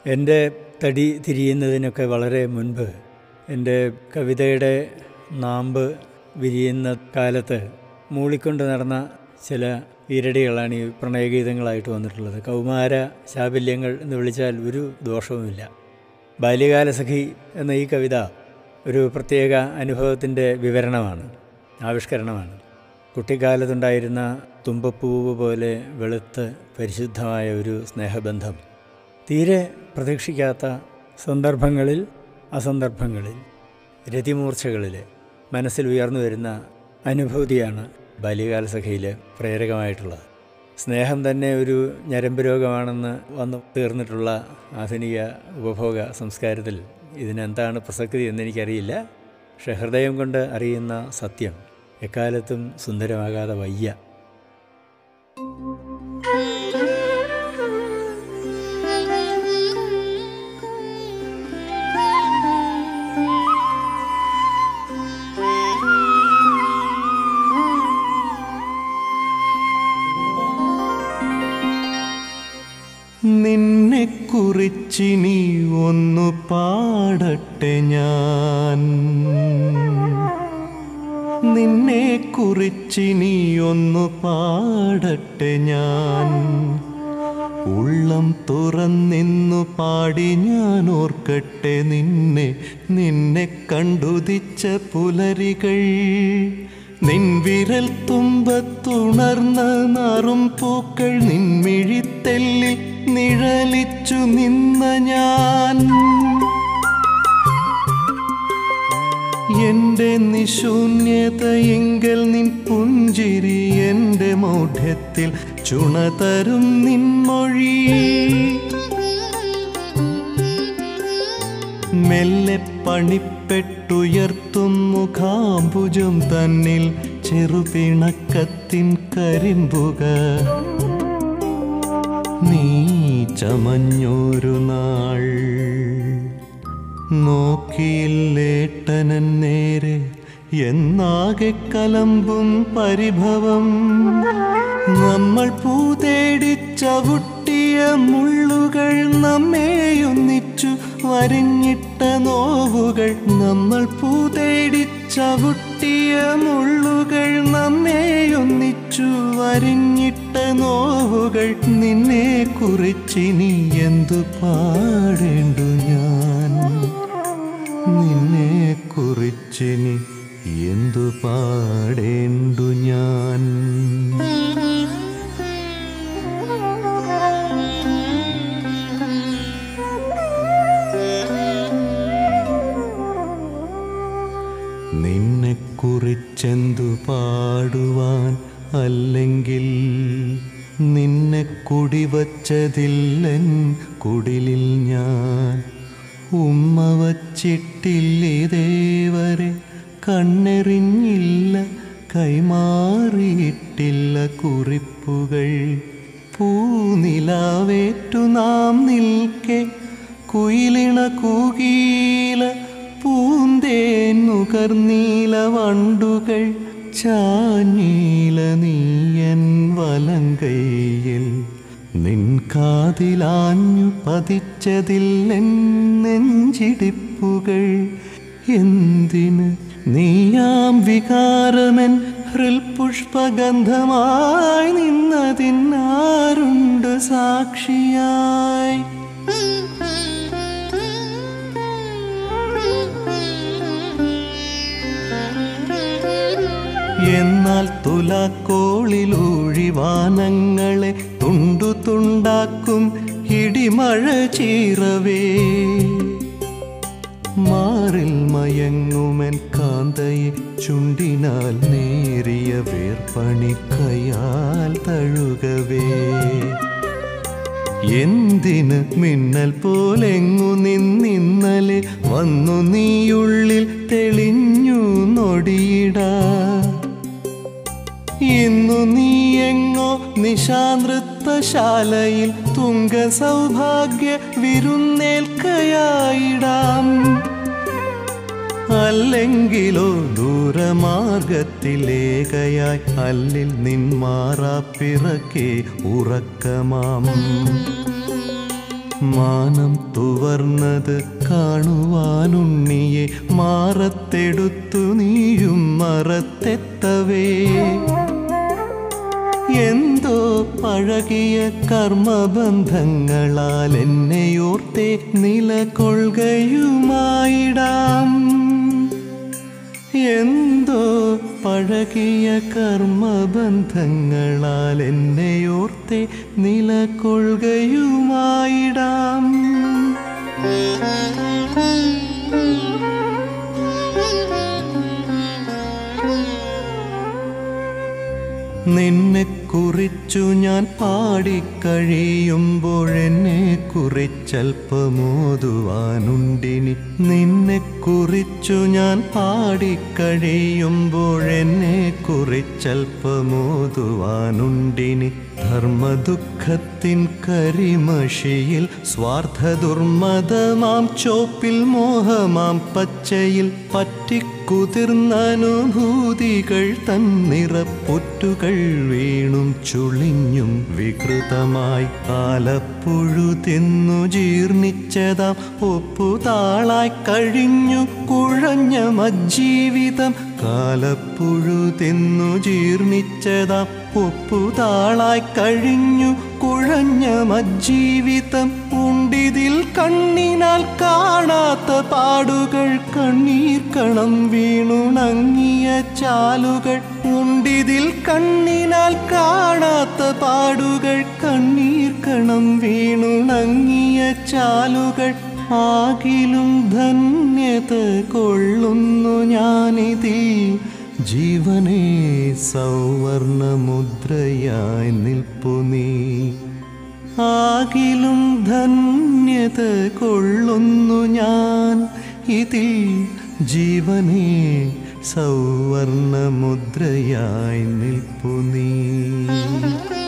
എൻ്റെ തടി തിരിയുന്നതിനൊക്കെ വളരെ മുൻപ് എൻ്റെ കവിതയുടെ നാമ്പ് വിരിയുന്ന കാലത്ത് മൂളിക്കൊണ്ട് നടന്ന ചില ഈരടികളാണ് ഈ പ്രണയഗീതങ്ങളായിട്ട് വന്നിട്ടുള്ളത് കൗമാര ശാബല്യങ്ങൾ എന്ന് വിളിച്ചാൽ ഒരു ദോഷവുമില്ല ബാല്യകാലസഖി എന്ന ഈ കവിത ഒരു പ്രത്യേക അനുഭവത്തിൻ്റെ വിവരണമാണ് ആവിഷ്കരണമാണ് കുട്ടിക്കാലത്തുണ്ടായിരുന്ന തുമ്പപ്പൂവ് പോലെ വെളുത്ത് പരിശുദ്ധമായ ഒരു സ്നേഹബന്ധം തീരെ പ്രതീക്ഷിക്കാത്ത സന്ദർഭങ്ങളിൽ അസന്ദർഭങ്ങളിൽ രതിമൂർച്ചകളിൽ മനസ്സിൽ ഉയർന്നു വരുന്ന അനുഭൂതിയാണ് ബാല്യകാലസഖയിൽ പ്രേരകമായിട്ടുള്ളത് സ്നേഹം തന്നെ ഒരു ഞരമ്പ് രോഗമാണെന്ന് വന്നു തീർന്നിട്ടുള്ള ആധുനിക ഉപഭോഗ സംസ്കാരത്തിൽ ഇതിനെന്താണ് പ്രസക്തി എന്നെനിക്കറിയില്ല പക്ഷെ ഹൃദയം കൊണ്ട് അറിയുന്ന സത്യം എക്കാലത്തും സുന്ദരമാകാതെ വയ്യ നിന്നെ കുറിച്ചിനി ഒന്നു പാടട്ടെ ഞാൻ നിന്നെ കുറിച്ചിനി ഒന്നു പാടട്ടെ ഞാൻ ഉള്ളം തുറന്നിന്നു പാടി ഞാൻ ഓർക്കട്ടെ നിന്നെ നിന്നെ കണ്ടുദിച്ച പുലരികൾ നിൻ വിരൽ തുമ്പത്തുണർന്ന നാറും പൂക്കൾ നിൻമിഴിത്തെല്ലിൽ നിഴലിച്ചു നിന്ന ഞാൻ എന്റെ നിശൂന്യതയെങ്കിൽ നിൻ പുഞ്ചിരി എന്റെ മൗഢ്യത്തിൽ ചുണതരും നിൻമൊഴി മെല്ലെ പണിപ്പെട്ടുയർത്തും മുഖാംബുജം തന്നിൽ ചെറുപിണക്കത്തിൻ കരിമ്പുക നീ ചമഞ്ഞൊരു നാൾ നോക്കിയില്ലേട്ടനൻ നേരെ എന്നാകെ കലമ്പും പരിഭവം നമ്മൾ പൂതേടി ചവിട്ടിയ മുള്ളുകൾ നമ്മെയൊന്നിച്ചു വരിഞ്ഞിട്ട നോവുകൾ നമ്മൾ പൂതേടി ചവിട്ടിയ മുള്ളുകൾ നമ്മെയൊന്നിച്ചു വരിഞ്ഞിട്ട നോവുകൾ നിന്നെ കുറിച്ചിനി എന്തു പാടേണ്ടു ഞാൻ നിന്നെ കുറിച്ചിനി എന്തു പാടേണ്ടു ഞാൻ നിന്നെ കുറിച്ചെന്തു പാടുവാൻ അല്ലെങ്കിൽ നിന്നെ കുടിവച്ചതില്ലൻ കുടിലിൽ ഞാൻ ഉമ്മ വച്ചിട്ടില്ലിതേവരെ കണ്ണെറിഞ്ഞില്ല കൈമാറിയിട്ടില്ല കുറിപ്പുകൾ പൂനിലാവേറ്റു നാം നിൽക്കെ കുയിലിണ കൂകീല പൂന്തേൻ നുകർന്നീല വണ്ടുകൾ ചാഞ്ഞീല നീയൻ വലങ്കയിൽ നിൻ കാതിലാഞ്ഞു പതിച്ചതില്ലെൻ നെഞ്ചിടിപ്പുകൾ എന്തിന് നീയാം വികാരമൻ ഹൃൽപുഷ്പഗന്ധമായി നിന്നതിനാരുണ്ട് സാക്ഷിയായി എന്നാൽ തുലാക്കോളിലൂഴിവാനങ്ങളെ തുണ്ടു തുണ്ടാക്കും ഇടിമഴ ചീറവേ മാറിൽ മയങ്ങുമൻ കാന്തയെ ചുണ്ടിനാൽ നേരിയ വേർപ്പണിക്കയാൽ തഴുകവേ എന്തിന് മിന്നൽ പോലെങ്ങു നിന്നിന്നലെ വന്നു നീയുള്ളിൽ തെളിഞ്ഞു നൊടിയിടാ ഇന്നു നീ എങ്ങോ നിശാനൃത്തശാലയിൽ തുങ്ക സൗഭാഗ്യ വിരുന്നേൽക്കയായിടാം അല്ലെങ്കിലോ ദൂരമാർഗത്തിലേകയായി അല്ലിൽ നിന്മാറാപ്പിറക്കെ ഉറക്കമാം മാനം തുവർന്നത് കാണുവാനുണ്ണിയെ മാറത്തെടുത്തു നീയും മറത്തെത്തവേ എന്തോ പഴകിയ കർമ്മബന്ധങ്ങളാൽ എന്നെയോർത്തെ നിലകൊള്ളുകയുമായിടാം എന്തോ പഴകിയ കർമ്മബന്ധങ്ങളാൽ എന്നെയോർത്തെ നിലകൊള്ളുകയുമായിടാം നിന്നെ കുറിച്ചു ഞാൻ പാടിക്കഴിയുമ്പോഴെന്നെ കുറിച്ചൽപ്പമോതുവാനുണ്ടിനി നിന്നെ കുറിച്ചു ഞാൻ പാടിക്കഴിയുമ്പോഴെന്നെ കുറിച്ചൽപ്പമോതുവാനുണ്ടിനി ധർമ്മദുഃഖത്തിൻ കരിമഷിയിൽ സ്വാർത്ഥ ദുർമതമാം ചോപ്പിൽ മോഹമാം പച്ചയിൽ പറ്റിക്കുതിർന്നനുഭൂതികൾ തന്നിറപ്പുറ്റുകൾ വീണും ചുളിഞ്ഞും വികൃതമായി കാലപ്പുഴു തിന്നു ജീർണിച്ചതാം ഒപ്പുതാളായി കഴിഞ്ഞു കുഴഞ്ഞ മജ്ജീവിതം കാലപ്പുഴു തിന്നു ജീർണിച്ചതാം ഒപ്പുതാളായി കഴിഞ്ഞു കുഴഞ്ഞ മജ്ജീവിതം ഉണ്ടിതിൽ കണ്ണിനാൽ കാണാത്ത പാടുകൾ കണ്ണീർ കണം വീണുണങ്ങിയ ചാലുകൾ ഉണ്ടിതിൽ കണ്ണിനാൽ കാണാത്ത പാടുകൾ കണ്ണീർ കണം വീണുണങ്ങിയ ചാലുകൾ ആകിലും ധന്യത കൊള്ളുന്നു ഞാനിതിൽ ജീവനെ സൗവർണമുദ്രയായി നിൽപ്പു നീ ആകിലും ധന്യത കൊള്ളുന്നു ഞാൻ ഇതിൽ ജീവനെ സൗവർണമുദ്രയായി നിൽപ്പു നീ